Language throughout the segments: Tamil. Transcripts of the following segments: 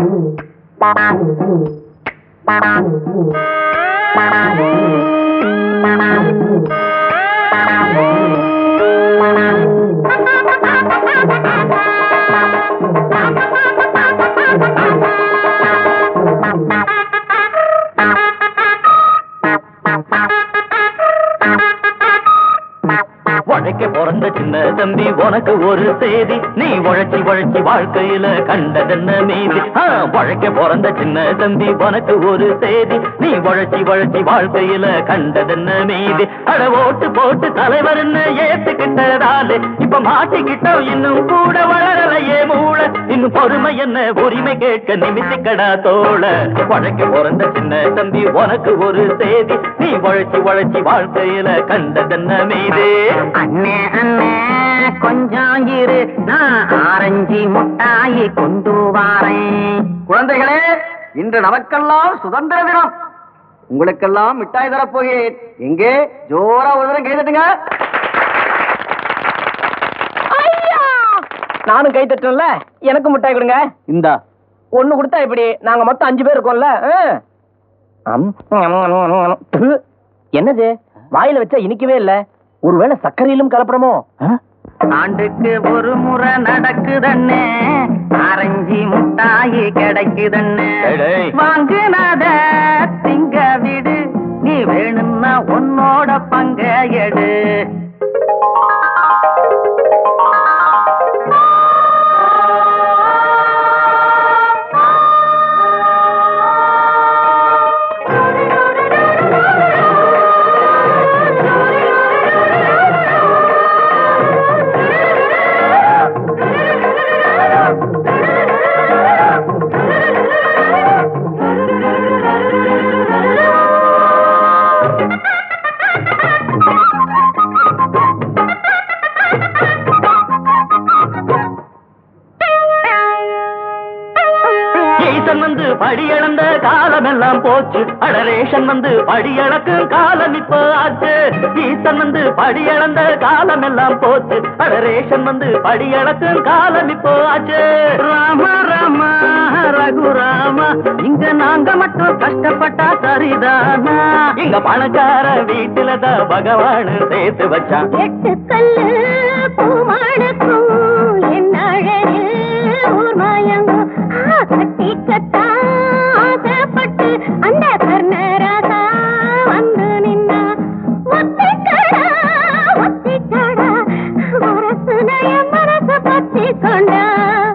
உழைக்க பிறந்த சின்ன தம்பி உனக்கு ஒரு செய்தி நீ உழைச்சி உழைச்சி வாழ்க்கையில கண்டதென்ன மீதி ஆ, உழைக்க பிறந்த சின்ன தம்பி உனக்கு ஒரு செய்தி நீ உழைச்சி உழைச்சி வாழ்க்கையில கண்டதென்ன மீதி அட ஓட்டு போட்டு தலைவர்னு ஏத்துக்கிட்டதாலே இப்ப மாட்டிக்கிட்டோம் இன்னும் கூட வளரலையே மூள இன்னும் பொறுமை என்ன உரிமை கேட்க நிமித்திக்கடா தோழ உழைக்க பிறந்த சின்ன தம்பி உனக்கு ஒரு செய்தி நீ உழைச்சி உழைச்சி வாழ்க்கையில கண்டதென்ன மீதி அண்ணே அண்ணே கொஞ்சம் இரு நான் ஆரஞ்சு முட்டாயி கொண்டு வாரேன் குழந்தைகளே இன்று நமக்கெல்லாம் சுதந்திர தினம் உங்களுக்கெல்லாம் மிட்டாய் தரப்போகிறேன் எங்கே ஜோரா ஒரு தரம் கைதட்டுங்க நானும் கை தட்டும்ல எனக்கு முட்டாய் கொடுங்க இந்தா ஒண்ணு கொடுத்தா இப்படி நாங்க மொத்தம் அஞ்சு பேர் இருக்கோம்ல ஆ. அம், ப்பு. என்னது வாயில வச்சா இனிக்கவே இல்ல ஒருவேளை சர்க்கரையிலும் கலப்படமோ ஆ? ஆண்டுக்கு ஒரு முறை நடக்குதண்ணே ஆரஞ்சு முட்டாயி கிடைக்குதண்ணே டேய், டேய். வாங்குனத திங்க விடு நீ வேணும்னா உன்னோட பங்க எடு ஈசன் வந்து படியளந்த காலம் எல்லாம் போச்சு அடரேஷன் வந்து படியளக்கும் காலம் இப்போ ஆச்சு ஈசன் வந்து படியளந்த காலம் எல்லாம் போச்சு அடரேஷன் வந்து படியளக்கும் காலம் இப்போ ஆச்சு ராம ராம ரகுராமா இங்க நாங்க மட்டும் கஷ்டப்பட்டா சரிதானா எங்க பணக்கார வீட்டுல தான் பகவான் சேர்த்து வச்சான் எட்டு கல்லு பூமானுக்கும் என் அழகு ஊர் மாயங்கும் கட்டி கட்டா ஆசைப்பட்டு அந்த கர்ணராசா வந்து நின்னா ஒத்திக்கடா ஒத்திக்கடா மனசு நய மனசு பத்தி கொண்டா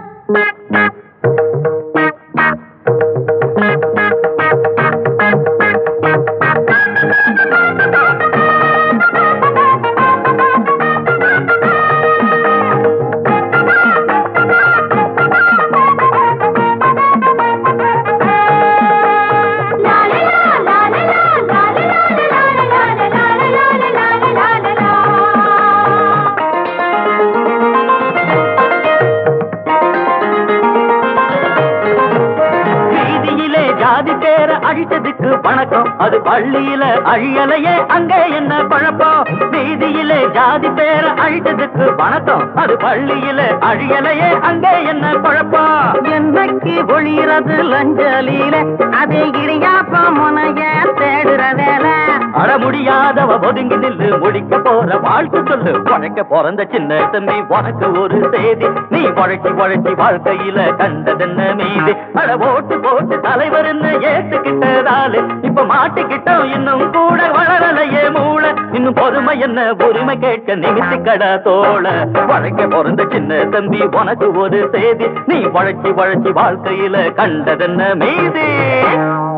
வீதியிலே ஜாதி பேர அழித்ததுக்கு வணக்கம் அது பள்ளியில அழியலையே அங்க என்ன குழப்பம் வீதியிலே ஜாதி பேர அழித்ததுக்கு வணக்கம் அது பள்ளியில அழியலையே அங்க என்ன குழப்பம் என்னைக்கு ஒளிறது லஞ்சலில அதே இடியாப்ப முனைய தேடுற வேலை அட முடியாதவ ஒதுங்கி நில்லு முடிக்க போற வாழ்த்து சொல்லு உழைக்க பிறந்த சின்ன தம்பி உனக்கு ஒரு செய்தி நீ உழைச்சி உழைச்சி வாழ்க்கையில கண்டதென்ன மீதி அட ஓட்டு போட்டு தலைவர்னு ஏத்துக்கிட்டதாலே இப்ப மாட்டிக்கிட்டோம் இன்னும் கூட வளரலையே மூளை இன்னும் பொறுமை என்ன உரிமை கேட்க நிமித்திக்கடா தோழ உழைக்க பிறந்த சின்ன தம்பி உனக்கு ஒரு செய்தி நீ உழைச்சி உழைச்சி வாழ்க்கையில கண்டதென்ன மீதி